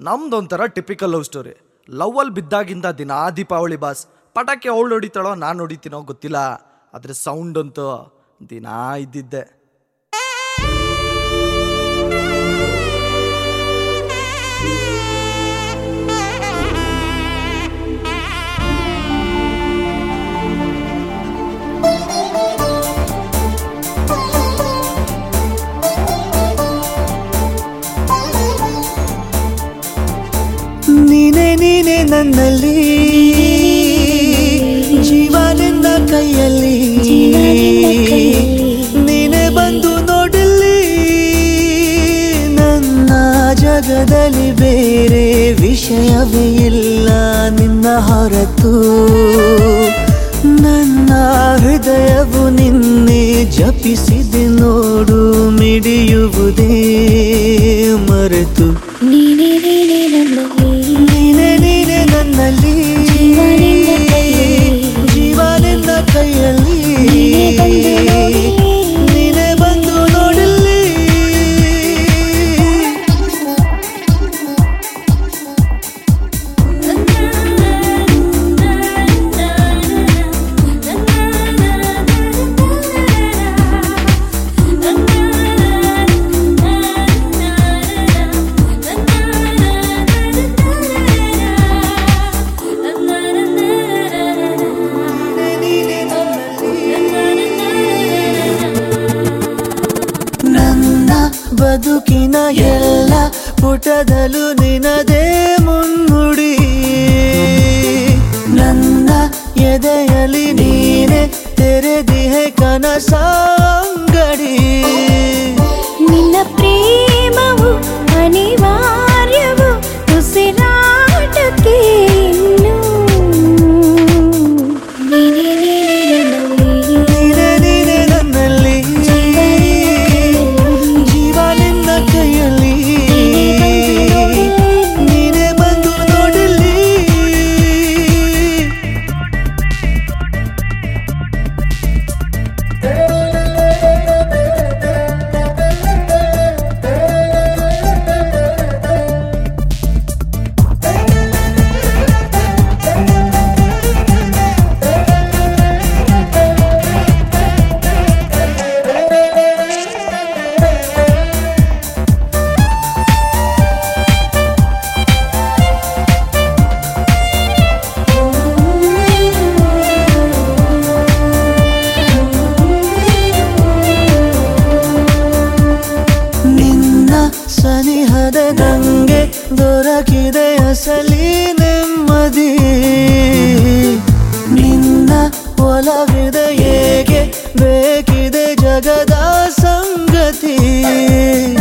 ನಮ್ದೊಂಥರ typical love story ಲವ್ವಲ್ಲಿ ಬಿದ್ದಾಗಿಂದ ದಿನಾ ದೀಪಾವಳಿ ಬಾಸ್ ಪಟಾಕಿ ಅವಳು ಹೊಡಿತಾಳೋ ನಾನು ಹೊಡಿತೀನೋ ಗೊತ್ತಿಲ್ಲ ಆದರೆ ಸೌಂಡ್ ಅಂತೂ ದಿನಾ ಇದ್ದಿದ್ದೆ ನೀನೆ ನೀನೆ ನನ್ನಲ್ಲಿ ಜೀವ ನಿನ್ನ ಕೈಯಲ್ಲಿ ನೀನೆ ಬಂದು ನೋಡಲಿ ನನ್ನ ಜಗದಲ್ಲಿ ಬೇರೆ ವಿಷಯವೇ ಇಲ್ಲ ನಿನ್ನ ಹೊರತು ನನ್ನ ಹೃದಯವು ನಿನ್ನೆ ಜಪಿಸಿದೆ ನೋಡು ಮಿಡಿಯುವುದೇ ಮರೆತು ನೀನೇ ನೀನೇ ನನ್ನಲ್ಲಿ ನೀನೆ ನೀನೆ ನನ್ನಲ್ಲಿ ಜೀವ ನಿನ್ನ ಕೈಯಲ್ಲಿ. ಜೀವ ನಿನ್ನ ಕೈಯಲ್ಲಿ ನೀನೇ ಬಂದು ನೋಡಿ. ನೀನೆ ಬಂದು ನೋಡಲಿ ನೀನೆ ನನ್ನ ಬದುಕಿನ ಎಲ್ಲ ಪುಟದಲ್ಲೂ ನಿನದೇ ಮುನ್ನುಡಿ ನನ್ನ ಎದೆಯಲ್ಲಿ ನೀನೆ ತೆರೆದಿಹೆ ಕನಸಾಂಗಡಿ ನಿನ್ನ ಪ್ರೇಮವು ಅನಿವಾರ್ಯವು ಉಸಿರಾಟಕ್ಕೆ ಇನ್ನು ನೀನೇ ನೀನೇ ನನ್ನಲ್ಲಿ ನೀನೆ ನೀನೆ ನನ್ನಲ್ಲಿ ಜೀವ ನಿನ್ನ ಕೈಯಲ್ಲಿ ನೀನೆ ಬಂದು ನೋಡಲಿ ನಿನ್ನ ಸನಿಹದ ನಂಗೆ ದೊರಕಿದೆ ಅಸಲಿ ನೆಮ್ಮದಿ ನಿನ್ನ ಒಲವಿದೆ ಹೇಗೆ ಬೇಕಿದೆ ಜಗದ ಸಂಗತಿ